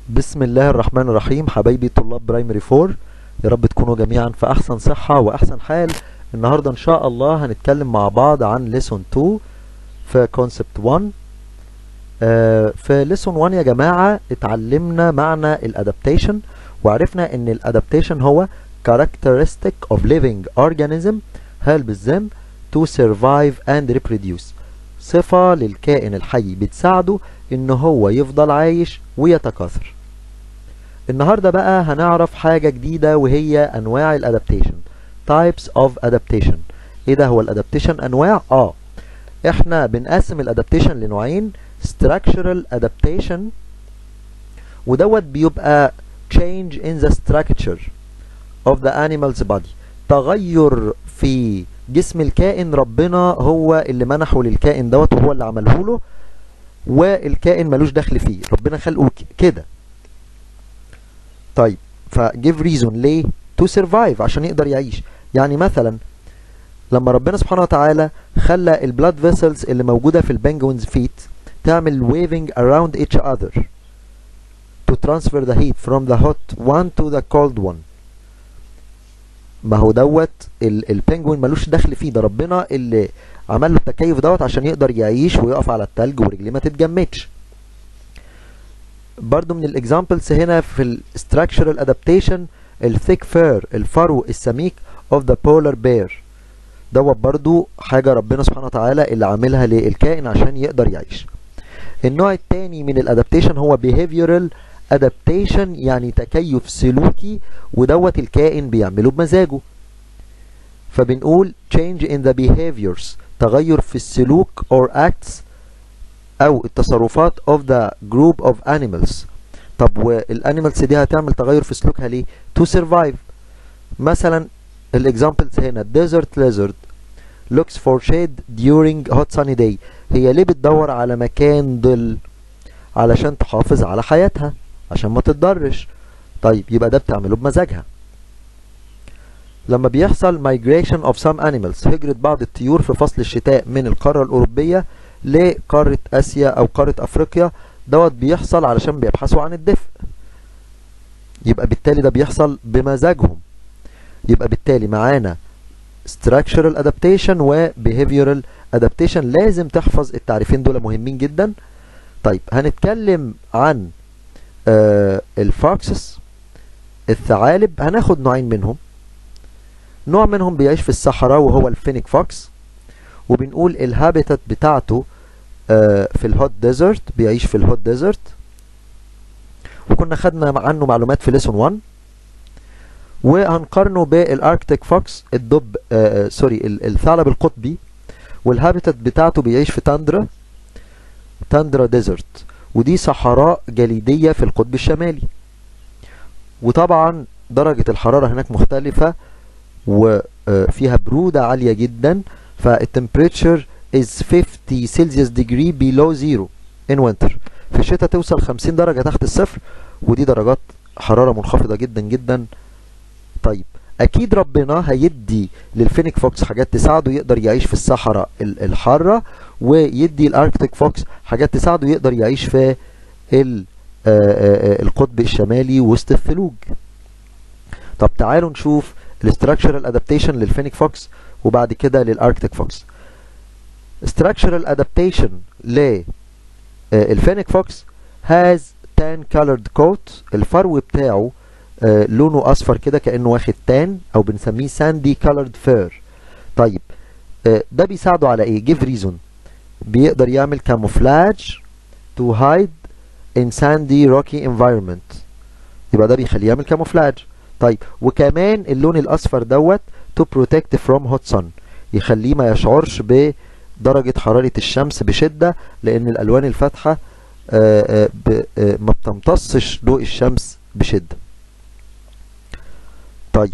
بسم الله الرحمن الرحيم حبايبي طلاب برايمري 4 يا رب تكونوا جميعا في احسن صحة واحسن حال النهاردة ان شاء الله هنتكلم مع بعض عن ليسون 2 في كونسبت 1 آه في ليسون 1 يا جماعة اتعلمنا معنى الادابتيشن وعرفنا ان الادابتيشن هو characteristic of living organism helps them to survive and reproduce صفة للكائن الحي بتساعده ان هو يفضل عايش ويتكاثر النهاردة بقى هنعرف حاجة جديدة وهي انواع الادابتيشن types of adaptation ايه ده هو الادابتيشن انواع اه احنا بنقسم الادابتيشن لنوعين structural adaptation ودوت بيبقى change in the structure of the animal's body تغير في جسم الكائن ربنا هو اللي منحه للكائن دوت وهو اللي عمله له والكائن ملوش دخل فيه ربنا خلقه كده طيب فجيف ريزون ليه تو سرفايف عشان يقدر يعيش يعني مثلا لما ربنا سبحانه وتعالى خلى البلاد فيسلز اللي موجوده في البنجوينز فيت تعمل waving around each other to transfer the heat from the hot one to the cold one ما هو دوت البنجوين ملوش دخل فيه ده ربنا اللي عمل له التكيف دوت عشان يقدر يعيش ويقف على التلج ورجليه ما تتجمدش برضو من الاكزامبلز هنا في الستراكشرال ادابتيشن الثيك فير الفرو السميك اوف ذا بولار بير دوت برضو حاجة ربنا سبحانه وتعالى اللي عاملها للكائن عشان يقدر يعيش النوع الثاني من الادابتيشن هو behavioral adaptation يعني تكيف سلوكي ودوت الكائن بيعمله بمزاجه فبنقول change in the behaviors تغير في السلوك or acts او التصرفات of the group of animals طب والانيمالز دي هتعمل تغير في سلوكها ليه to survive مثلا الاكزامبلز هنا desert lizard looks for shade during hot sunny day هي ليه بتدور على مكان ظل علشان تحافظ على حياتها عشان ما تتضرش طيب يبقى ده بتعمله بمزاجها لما بيحصل migration of some animals هجرة بعض الطيور في فصل الشتاء من القارة الأوروبية لقارة آسيا أو قارة أفريقيا دوت بيحصل علشان بيبحثوا عن الدفء يبقى بالتالي ده بيحصل بمزاجهم يبقى بالتالي معانا structural adaptation و behavioral adaptation لازم تحفظ التعريفين دول مهمين جدا طيب هنتكلم عن آه الفوكسس الثعالب هناخد نوعين منهم نوع منهم بيعيش في الصحراء وهو الفينيك فوكس وبنقول الهابيتات بتاعته آه في الهوت ديزرت بيعيش في الهوت ديزرت وكنا خدنا عنه معلومات في ليسون 1 وهنقارنه بالاركتيك فوكس الدب آه سوري الثعلب القطبي والهابيتات بتاعته بيعيش في تاندرا تاندرا ديزرت ودي صحراء جليدية في القطب الشمالي وطبعا درجة الحرارة هناك مختلفة وفيها برودة عالية جدا فالتمبريتشر is 50 سيلسيوس degree below zero in winter في الشتاء توصل 50 درجة تحت الصفر ودي درجات حرارة منخفضة جدا جدا طيب اكيد ربنا هيدي للفينيك فوكس حاجات تساعده يقدر يعيش في الصحراء الحارة ويدي الاركتيك فوكس حاجات تساعده يقدر يعيش في القطب الشمالي وسط الثلوج طب تعالوا نشوف الاستراكشرال ادابتيشن للفينيك فوكس وبعد كده للاركتيك فوكس structural adaptation للفينيك فوكس has tan colored coat الفرو بتاعه آه لونه اصفر كده كانه واخد تان او بنسميه ساندي كولرد فير طيب آه ده بيساعده على ايه جيف ريزون بيقدر يعمل كاموفلاج تو هايد ان ساندي روكي انفايرمنت يبقى ده بيخليه يعمل كاموفلاج طيب وكمان اللون الاصفر دوت تو بروتكت فروم هوت سن يخليه ما يشعرش بدرجه حراره الشمس بشده لان الالوان الفاتحه آه ما بتمتصش ضوء الشمس بشده طيب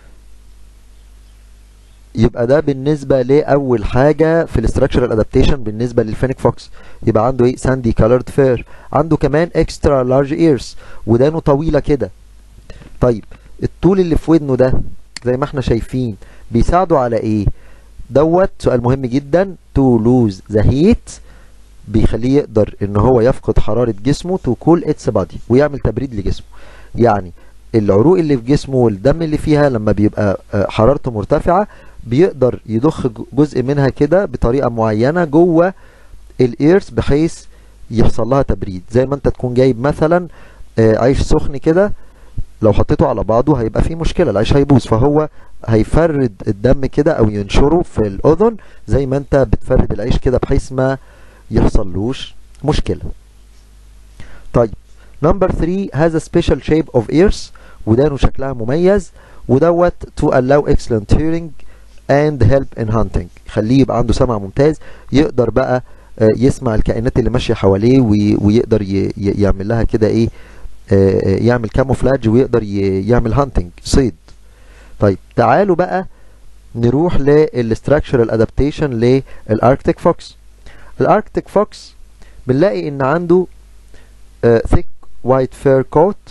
يبقى ده بالنسبة لأول حاجة في الاستراكشرال ادابتيشن بالنسبة للفينيك فوكس يبقى عنده ايه ساندي كولرد فير عنده كمان اكسترا لارج ايرز ودانه طويلة كده طيب الطول اللي في ودنه ده زي ما احنا شايفين بيساعده على ايه دوت سؤال مهم جدا to lose the heat بيخليه يقدر ان هو يفقد حرارة جسمه to cool its body ويعمل تبريد لجسمه يعني العروق اللي في جسمه والدم اللي فيها لما بيبقى حرارته مرتفعة بيقدر يضخ جزء منها كده بطريقة معينة جوه الايرس بحيث يحصل لها تبريد زي ما انت تكون جايب مثلا عيش سخن كده لو حطيته على بعضه هيبقى فيه مشكلة العيش هيبوظ فهو هيفرد الدم كده او ينشره في الاذن زي ما انت بتفرد العيش كده بحيث ما يحصلوش مشكلة طيب نمبر 3 has a special shape of ears ودانه شكلها مميز ودوت to allow excellent hearing and help in hunting خليه يبقى عنده سمع ممتاز يقدر بقى يسمع الكائنات اللي ماشية حواليه ويقدر يعمل لها كده ايه يعمل كاموفلاج ويقدر يعمل هانتنج صيد طيب تعالوا بقى نروح للستراكشرال ادابتيشن للاركتيك فوكس الاركتيك فوكس بنلاقي ان عنده thick white fur coat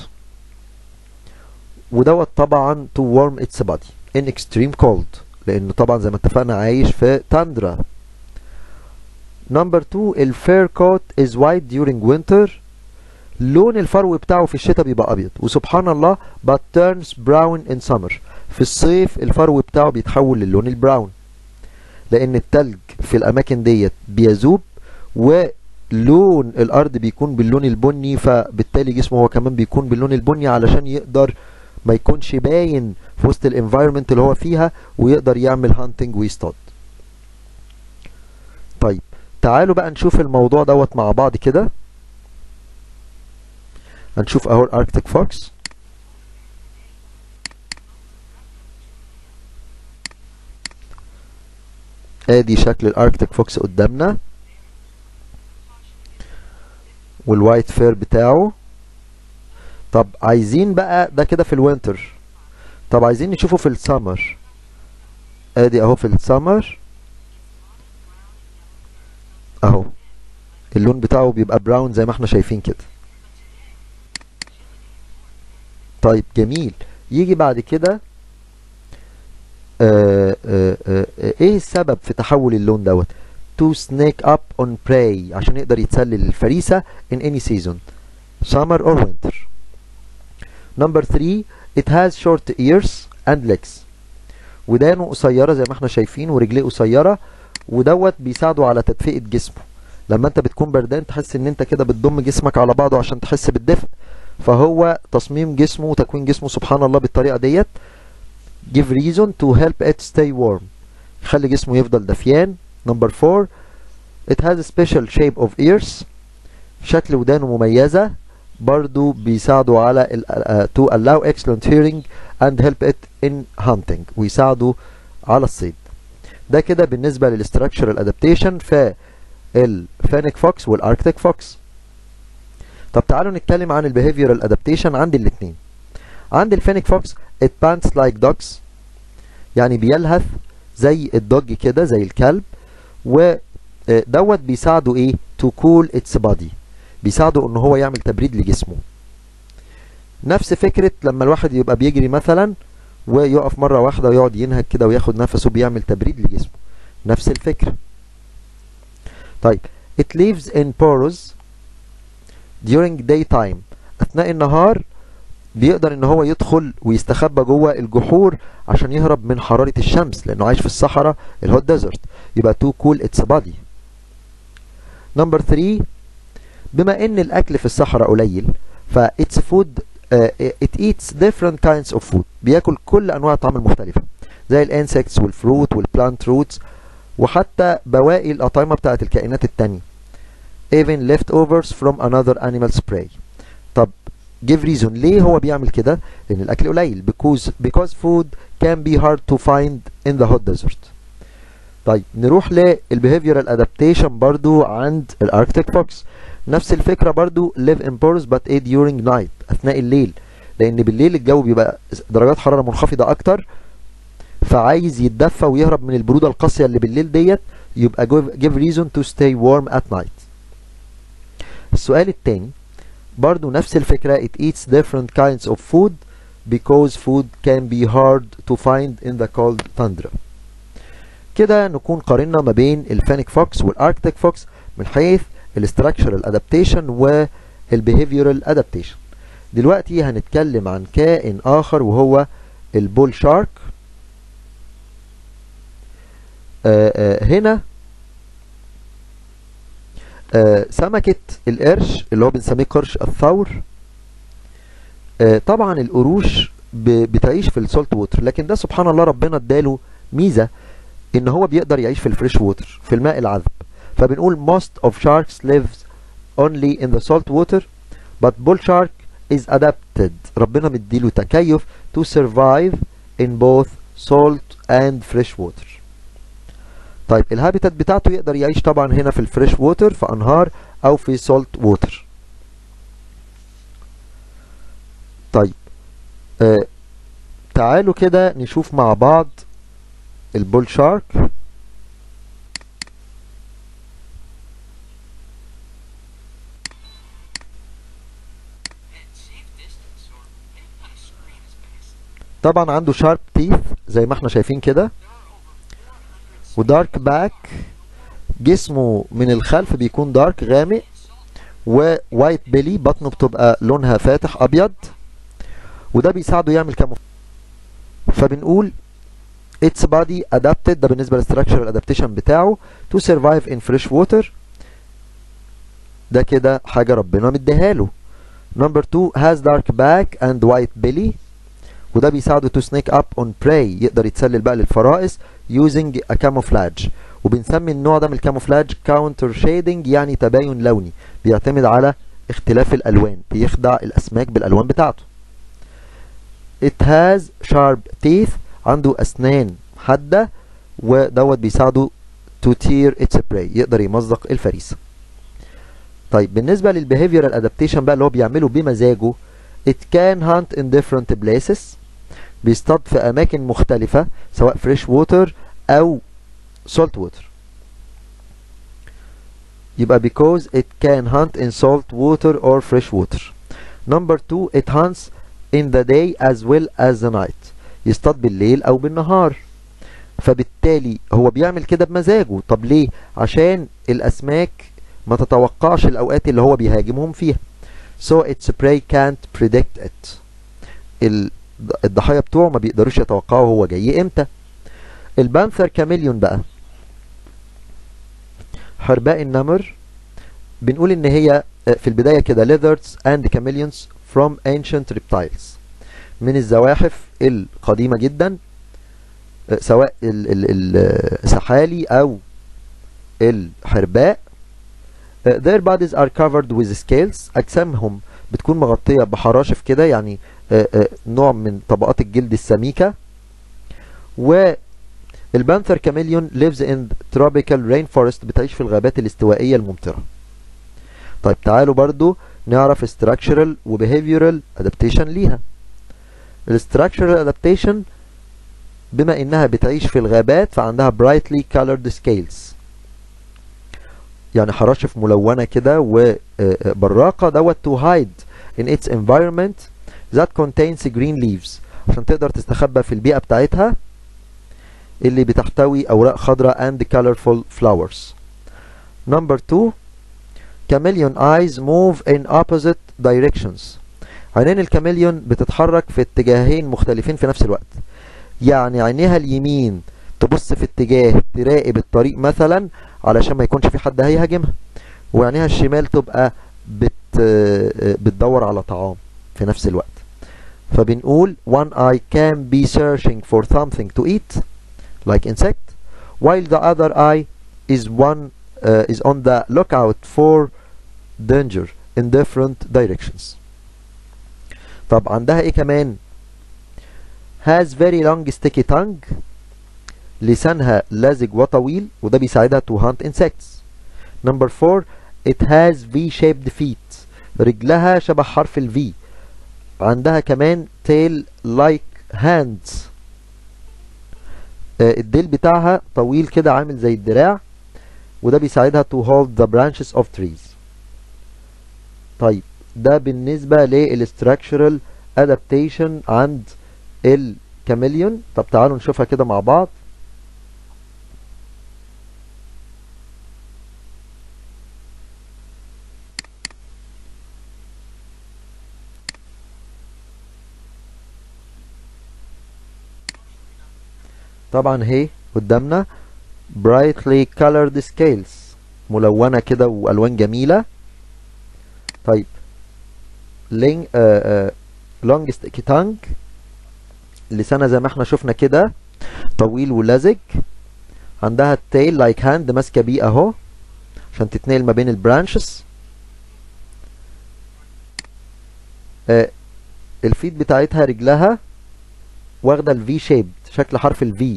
ودوت طبعا to warm its body in extreme cold لانه طبعا زي ما اتفقنا عايش في تاندرا نمبر 2 الفير كوت is white during winter لون الفرو بتاعه في الشتاء بيبقى ابيض وسبحان الله but turns brown in summer في الصيف الفرو بتاعه بيتحول للون البراون لان التلج في الاماكن ديت بيذوب ولون الارض بيكون باللون البني فبالتالي جسمه هو كمان بيكون باللون البني علشان يقدر ما يكونش باين في وسط الانفايرمنت اللي هو فيها ويقدر يعمل هانتنج ويصطاد طيب تعالوا بقى نشوف الموضوع دوت مع بعض كده هنشوف اهو الاركتيك فوكس ادي شكل الاركتيك فوكس قدامنا والوايت فير بتاعه طب عايزين بقى ده كده في الوينتر طب عايزين نشوفه في السمر ادي اهو في السمر اهو اللون بتاعه بيبقى براون زي ما احنا شايفين كده طيب جميل يجي بعد كده آآ آآ ايه السبب في تحول اللون دوت to snake up on prey عشان يقدر يتسلل الفريسة in any season summer or winter number 3 it has short ears and legs ودانه قصيرة زي ما احنا شايفين ورجليه قصيرة ودوت بيساعده على تدفئة جسمه لما انت بتكون بردان تحس ان انت كده بتضم جسمك على بعضه عشان تحس بالدفء فهو تصميم جسمه وتكوين جسمه سبحان الله بالطريقة ديت give reason to help it stay warm يخلي جسمه يفضل دفيان number 4 it has a special shape of ears شكل ودانه مميزة برضو بيساعدوا على uh, to allow excellent hearing and help it in hunting ويساعدوا على الصيد ده كده بالنسبة للستراكشرال ادابتيشن في الفينيك فوكس والاركتيك فوكس طب تعالوا نتكلم عن البيهيفيرال ادابتيشن عند الاثنين عند الفينيك فوكس it pants like dogs يعني بيلهث زي الدوج كده زي الكلب ودوت بيساعده ايه to cool its body بيساعده ان هو يعمل تبريد لجسمه نفس فكرة لما الواحد يبقى بيجري مثلا ويقف مرة واحدة ويقعد ينهك كده وياخد نفسه بيعمل تبريد لجسمه نفس الفكرة طيب it lives in pores during daytime اثناء النهار بيقدر ان هو يدخل ويستخبى جوه الجحور عشان يهرب من حرارة الشمس لانه عايش في الصحراء الهوت ديزرت يبقى تو كول اتس بادي نمبر 3 بما ان الاكل في الصحراء قليل ف its food uh, it eats different kinds of food بياكل كل انواع الطعام المختلفة زي الانسكتس والفروت والبلانت روتس وحتى بواقي الاطعمة بتاعت الكائنات التانية even leftovers from another animal's prey طب give reason ليه هو بيعمل كده لان الاكل قليل because because food can be hard to find in the hot desert طيب نروح للbehavioral adaptation برضو عند الاركتيك فوكس نفس الفكرة برضو live in pores but eat during night اثناء الليل لان بالليل الجو بيبقى درجات حرارة منخفضة اكتر فعايز يتدفى ويهرب من البرودة القاسية اللي بالليل ديت يبقى give reason to stay warm at night السؤال التاني برضو نفس الفكرة it eats different kinds of food because food can be hard to find in the cold tundra كده نكون قارنا ما بين الفانيك فوكس والاركتيك فوكس من حيث الاستراكشرال ادابتيشن والبيهيفيورال ادابتيشن دلوقتي هنتكلم عن كائن اخر وهو البول شارك آآ آآ هنا آآ سمكة القرش اللي هو بنسميه قرش الثور طبعا القروش بتعيش في السولت ووتر لكن ده سبحان الله ربنا اداله ميزة ان هو بيقدر يعيش في الفريش ووتر في الماء العذب فبنقول most of sharks lives only in the salt water but bull shark is adapted ربنا مديله تكيف to survive in both salt and fresh water طيب الهابيتات بتاعته يقدر يعيش طبعا هنا في الفريش ووتر في انهار او في سولت ووتر طيب آه تعالوا كده نشوف مع بعض البول شارك طبعا عنده شارب تيث زي ما احنا شايفين كده ودارك باك جسمه من الخلف بيكون دارك غامق ووايت بيلي بطنه بتبقى لونها فاتح ابيض وده بيساعده يعمل كامو فبنقول its body adapted ده بالنسبه للستراكشرال ادابتيشن بتاعه to survive in fresh water ده كده حاجه ربنا مديها له نمبر 2 has dark back and white belly وده بيساعده to snake up on prey يقدر يتسلل بقى للفرائس using a camouflage وبنسمي النوع ده من الكاموفلاج counter shading يعني تباين لوني بيعتمد على اختلاف الالوان بيخدع الاسماك بالالوان بتاعته it has sharp teeth عنده اسنان حاده ودوت بيساعده to tear its prey يقدر يمزق الفريسه طيب بالنسبه للبيهيفيرال ادابتيشن بقى اللي هو بيعمله بمزاجه it can hunt in different places بيصطاد في اماكن مختلفه سواء فريش ووتر او salt water يبقى because it can hunt in salt water or fresh water number two it hunts in the day as well as the night يصطاد بالليل او بالنهار فبالتالي هو بيعمل كده بمزاجه طب ليه عشان الاسماك ما تتوقعش الاوقات اللي هو بيهاجمهم فيها so its prey can't predict it الضحايا بتوعه ما بيقدروش يتوقعوا هو جاي امتى البانثر كاميليون بقى حرباء النمر بنقول ان هي في البداية كده lizards and chameleons from ancient reptiles من الزواحف القديمة جدا سواء السحالي او الحرباء their bodies are covered with scales اجسامهم بتكون مغطية بحراشف كده يعني نوع من طبقات الجلد السميكة و البانثر كاميليون lives in tropical rainforest بتعيش في الغابات الاستوائية الممطرة طيب تعالوا برضو نعرف structural و behavioral adaptation ليها structural adaptation بما انها بتعيش في الغابات فعندها brightly colored scales يعني حراشف ملونة كده وبراقة دوت to hide in its environment that contains green leaves عشان تقدر تستخبى في البيئة بتاعتها اللي بتحتوي أوراق خضراء and colorful flowers. Number two, chameleon eyes move in opposite directions. عينين الكاميليون بتتحرك في اتجاهين مختلفين في نفس الوقت. يعني عينيها اليمين تبص في اتجاه تراقب الطريق مثلا علشان ما يكونش في حد هيهاجمها. وعينيها الشمال تبقى بت بتدور على طعام في نفس الوقت. فبنقول one eye can be searching for something to eat like insect while the other eye is one uh, is on the lookout for danger in different directions طب عندها ايه كمان has very long sticky tongue لسانها لزج وطويل وده بيساعدها to hunt insects number four it has V-shaped feet رجلها شبه حرف ال V عندها كمان tail like hands الديل بتاعها طويل كده عامل زي الدراع وده بيساعدها to hold the branches of trees طيب ده بالنسبة للستراكشرال adaptation عند الكاميليون طب تعالوا نشوفها كده مع بعض طبعا هي قدامنا brightly colored scales ملونة كده وألوان جميلة طيب لين آه آه long sticky tongue لسانها زي ما احنا شفنا كده طويل ولزج عندها التيل لايك هاند ماسكه بيه اهو عشان تتنقل ما بين البرانشز آه الفيت بتاعتها رجلها واخده الفي شيب شكل حرف الفي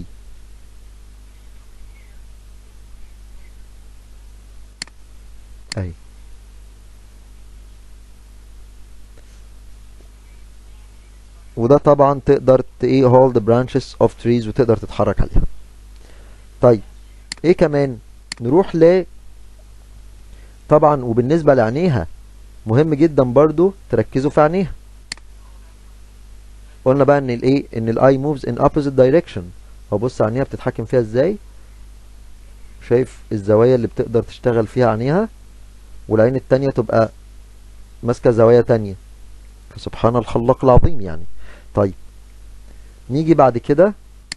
اهي وده طبعا تقدر ت- ايه hold the branches of trees وتقدر تتحرك عليها طيب ايه كمان نروح ل طبعا وبالنسبة لعينيها مهم جدا برضو تركزوا في عينيها قلنا بقى ان الايه ان الاي موفز ان opposite direction هو بص عينيها بتتحكم فيها ازاي شايف الزوايا اللي بتقدر تشتغل فيها عينيها والعين التانية تبقى ماسكة زوايا تانية فسبحان الخلاق العظيم يعني طيب نيجي بعد كده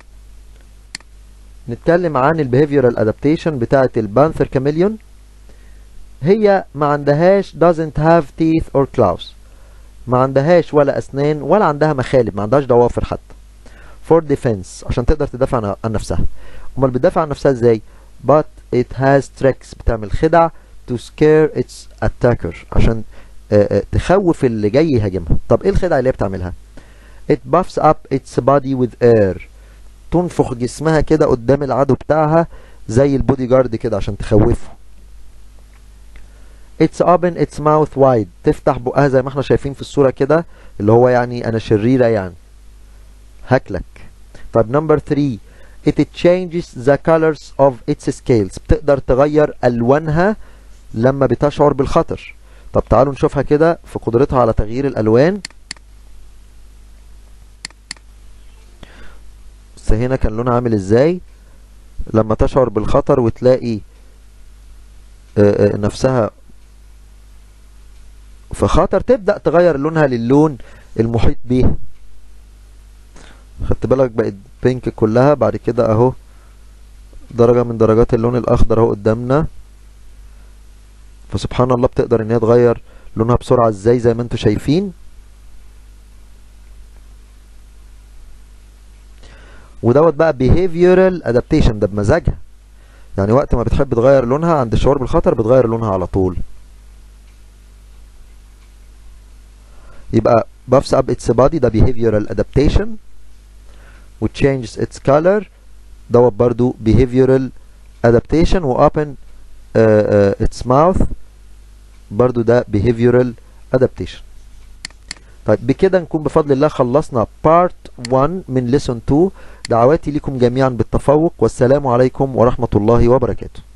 نتكلم عن البيهيفيورال ادابتيشن بتاعه البانثر كاميليون هي ما عندهاش doesn't have teeth or claws ما عندهاش ولا اسنان ولا عندها مخالب ما عندهاش ضوافر حتى for defense عشان تقدر تدافع عن- عن نفسها امال بتدافع عن نفسها ازاي but it has tricks بتعمل خدع to scare its attacker عشان آه، آه، تخوف اللي جاي يهاجمها طب ايه الخدعه اللي هي بتعملها it buffs up its body with air تنفخ جسمها كده قدام العدو بتاعها زي البودي جارد كده عشان تخوفه It's open its mouth wide تفتح بقها زي ما احنا شايفين في الصورة كده اللي هو يعني انا شريرة يعني هاكلك طيب نمبر 3 It changes the colors of its scales بتقدر تغير ألوانها لما بتشعر بالخطر طب تعالوا نشوفها كده في قدرتها على تغيير الألوان بس هنا كان لونها عامل ازاي لما تشعر بالخطر وتلاقي آه، آه، نفسها في خطر تبدأ تغير لونها للون المحيط بيها خدت بالك بقت بينك كلها بعد كده اهو درجة من درجات اللون الاخضر اهو قدامنا فسبحان الله بتقدر ان هي تغير لونها بسرعة ازاي زي ما انتوا شايفين ودوت بقى behavioral adaptation ده بمزاجها يعني وقت ما بتحب تغير لونها عند الشعور بالخطر بتغير لونها على طول يبقى buffs up its body ده behavioral adaptation و changes its color دوت برضو behavioral adaptation و open uh, uh, its mouth برضو ده behavioral adaptation طيب بكده نكون بفضل الله خلصنا part 1 من lesson 2 دعواتي لكم جميعا بالتفوق والسلام عليكم ورحمة الله وبركاته